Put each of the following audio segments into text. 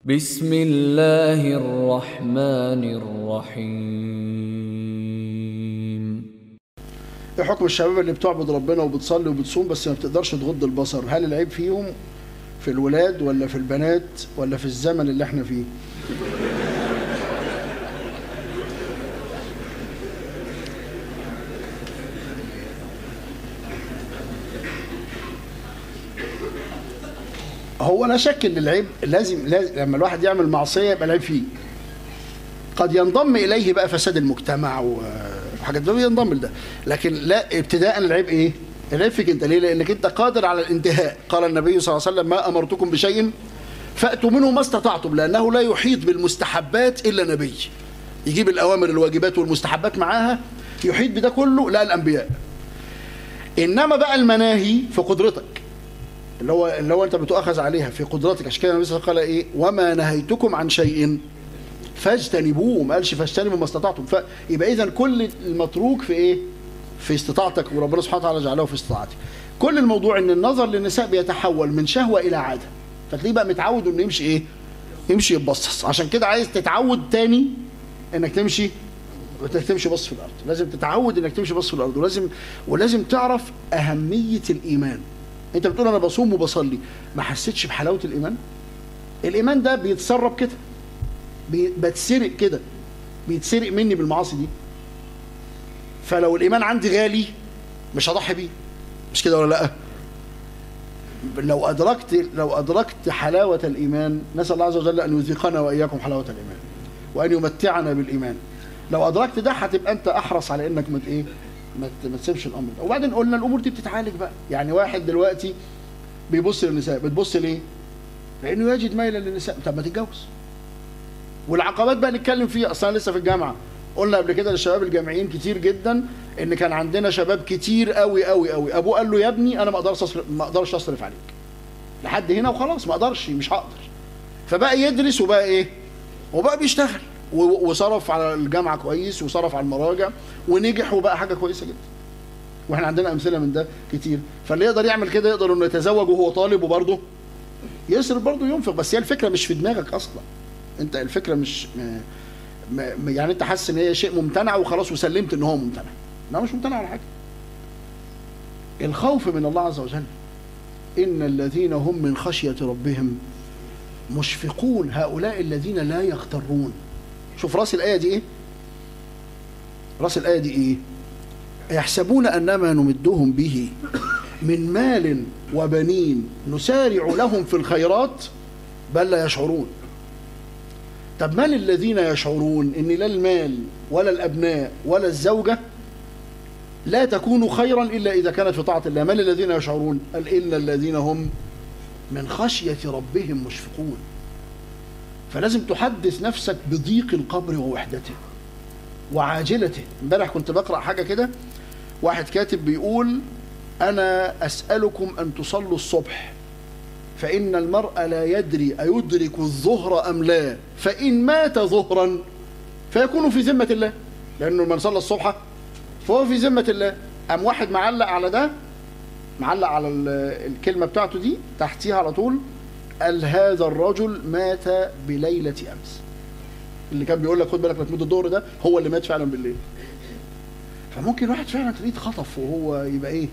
بسم الله الرحمن الرحيم ايه حكم الشباب اللي بتعبد ربنا وبتصلي وبتصوم بس ما بتقدرش تغض البصر هل العيب فيهم في الولاد ولا في البنات ولا في الزمن اللي احنا فيه هو لا شك ان العيب لازم, لازم لما الواحد يعمل معصيه يبقى العيب فيه قد ينضم اليه بقى فساد المجتمع و- وحاجات ده ينضم لده لكن لا ابتداء العيب ايه العيب فيك انت ليه لانك انت قادر على الانتهاء قال النبي صلى الله عليه وسلم ما امرتكم بشيء فاتوا منه ما استطعتم لانه لا يحيط بالمستحبات الا نبي يجيب الاوامر الواجبات والمستحبات معاها يحيط بده كله لا الانبياء انما بقى المناهي في قدرتك اللي هو اللي هو انت بتؤخذ عليها في قدرتك عشان كده النبي صلى الله عليه وسلم قال ايه وما نهيتكم عن شيء فاجتنبوه ما قالش فاجتنبوا ما استطعتم فيبقى اذا كل المتروك في ايه في استطاعتك وربنا سبحانه وتعالى جعله في استطاعتك كل الموضوع ان النظر للنساء بيتحول من شهوه الى عاده فتلاقيه بقى متعود انه يمشي ايه يمشي يتبصص عشان كده عايز تتعود تاني انك تمشي انك تمشي بص في الارض لازم تتعود انك تمشي بص في الارض ولازم ولازم تعرف اهميه الايمان انت بتقول انا بصوم وبصلي ما حسيتش بحلاوه الايمان الايمان ده بيتسرب كده بي- بتسرق كده بيتسرق مني بالمعاصي دي فلو الايمان عندي غالي مش هضحي بيه مش كده ولا لا لو ادركت لو ادركت حلاوه الايمان نسال الله عز وجل ان يذيقنا واياكم حلاوه الايمان وان يمتعنا بالايمان لو ادركت ده هتبقى انت احرص على انك ما ت- ايه ما ت- ما تسيبش الامر ده وبعدين قلنا الامور دي بتتعالج بقى يعني واحد دلوقتي بيبص للنساء بتبص ليه لانه يجد ميلا للنساء طب ما تتجوز والعقبات بقى نتكلم فيها اصلا لسه في الجامعه قلنا قبل كده للشباب الجامعيين كتير جدا ان كان عندنا شباب كتير قوي قوي قوي ابوه قال له يا ابني انا ما اقدرش اصرف ما اقدرش اصرف عليك لحد هنا وخلاص ما اقدرش مش هقدر فبقى يدرس وبقى ايه وبقى بيشتغل و- وصرف على الجامعه كويس وصرف على المراجع ونجح وبقى حاجه كويسه جدا واحنا عندنا امثله من ده كتير فاللي يقدر يعمل كده يقدر انه يتزوج وهو طالب وبرضه يصرف برضه ينفق بس هي الفكره مش في دماغك اصلا انت الفكره مش م... م... يعني انت حاسس ان هي شيء ممتنع وخلاص وسلمت ان هو ممتنع لا مش ممتنع ولا حاجه الخوف من الله عز وجل ان الذين هم من خشيه ربهم مشفقون هؤلاء الذين لا يغترون شوف راس الايه دي ايه راس الايه دي ايه يحسبون انما نمدهم به من مال وبنين نسارع لهم في الخيرات بل لا يشعرون طب من الذين يشعرون ان لا المال ولا الابناء ولا الزوجه لا تكون خيرا الا اذا كانت في طاعه الله من الذين يشعرون قال ان الذين هم من خشيه ربهم مشفقون فلازم تحدث نفسك بضيق القبر ووحدته وعاجلته امبارح كنت بقرا حاجه كده واحد كاتب بيقول انا اسالكم ان تصلوا الصبح فإن المرء لا يدري أيدرك الظهر أم لا فإن مات ظهرا فيكون في ذمة الله لأنه من صلى الصبح فهو في ذمة الله أم واحد معلق على ده معلق على ال- الكلمة بتاعته دي تحتيها على طول قال هذا الرجل مات بليلة أمس اللي كان بيقول لك خد بالك لا تموت الظهر ده هو اللي مات فعلا بالليل فممكن واحد فعلا تلاقيه اتخطف وهو يبقى ايه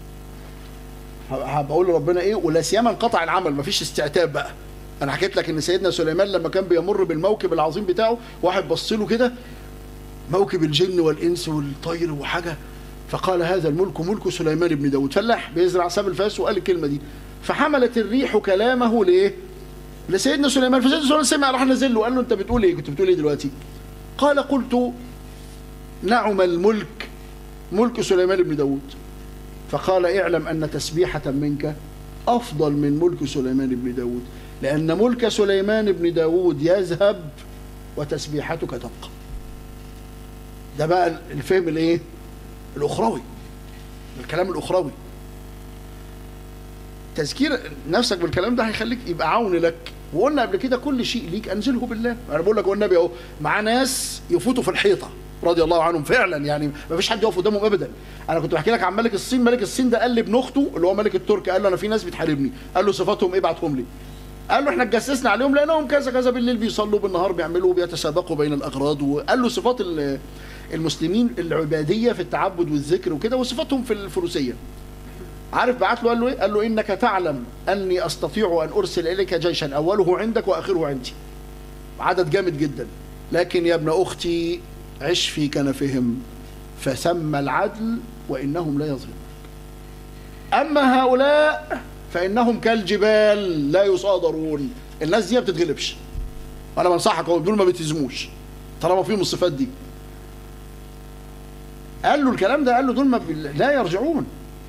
هبقول لربنا ايه ولا سيما انقطع العمل مفيش استعتاب بقى انا حكيت لك ان سيدنا سليمان لما كان بيمر بالموكب العظيم بتاعه واحد بص له كده موكب الجن والانس والطير وحاجه فقال هذا الملك ملك سليمان بن داود فلاح بيزرع ساب الفاس وقال الكلمه دي فحملت الريح كلامه لايه لسيدنا سليمان فسيدنا سليمان سمع راح نزل له قال له انت بتقول ايه كنت بتقول ايه دلوقتي قال قلت نعم الملك ملك سليمان بن داود فقال اعلم أن تسبيحة منك أفضل من ملك سليمان بن داود لأن ملك سليمان بن داود يذهب وتسبيحتك تبقى ده بقى الفهم الايه الأخروي الكلام الأخروي تذكير نفسك بالكلام ده هيخليك يبقى عون لك وقلنا قبل كده كل شيء ليك انزله بالله انا بقول لك هو النبي اهو معاه ناس يفوتوا في الحيطه رضي الله عنهم فعلا يعني ما فيش حد يقف قدامهم ابدا انا كنت بحكي لك عن ملك الصين ملك الصين ده قال لابن اخته اللي هو ملك الترك قال له انا في ناس بتحاربني قال له صفاتهم ايه ابعتهم لي قال له احنا اتجسسنا عليهم لانهم كذا كذا بالليل بيصلوا بالنهار بيعملوا بيتسابقوا بين الاغراض وقال له صفات ال- المسلمين العباديه في التعبد والذكر وكده وصفاتهم في الفروسيه عارف بعت له قال له ايه قال له انك تعلم اني استطيع ان ارسل اليك جيشا اوله عندك واخره عندي عدد جامد جدا لكن يا ابن اختي عش في كنفهم فثم العدل وانهم لا يظلمون اما هؤلاء فانهم كالجبال لا يصادرون الناس دي ما بتتغلبش انا بنصحك اهو دول ما بيتهزموش طالما فيهم الصفات دي قال له الكلام ده قال له دول ما بي... لا يرجعون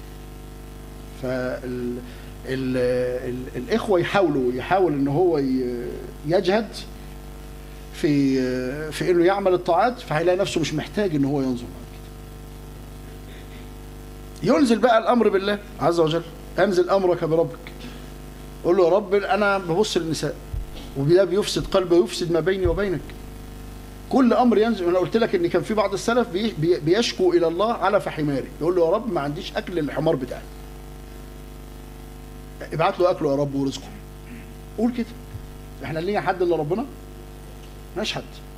فال ال... ال... الاخوه يحاولوا يحاول ان هو ي... يجهد في في انه يعمل الطاعات فهيلاقي نفسه مش محتاج ان هو ينظر بعد كده ينزل بقى الامر بالله عز وجل انزل امرك بربك قول له يا رب انا ببص للنساء وده بيفسد قلبي ويفسد ما بيني وبينك كل امر ينزل انا قلت لك ان كان في بعض السلف بي- بي- بيشكو الى الله على فحماري يقول له يا رب ما عنديش اكل للحمار بتاعي ابعت له اكله يا رب ورزقه قول كده احنا لينا حد الا ربنا مالناش حد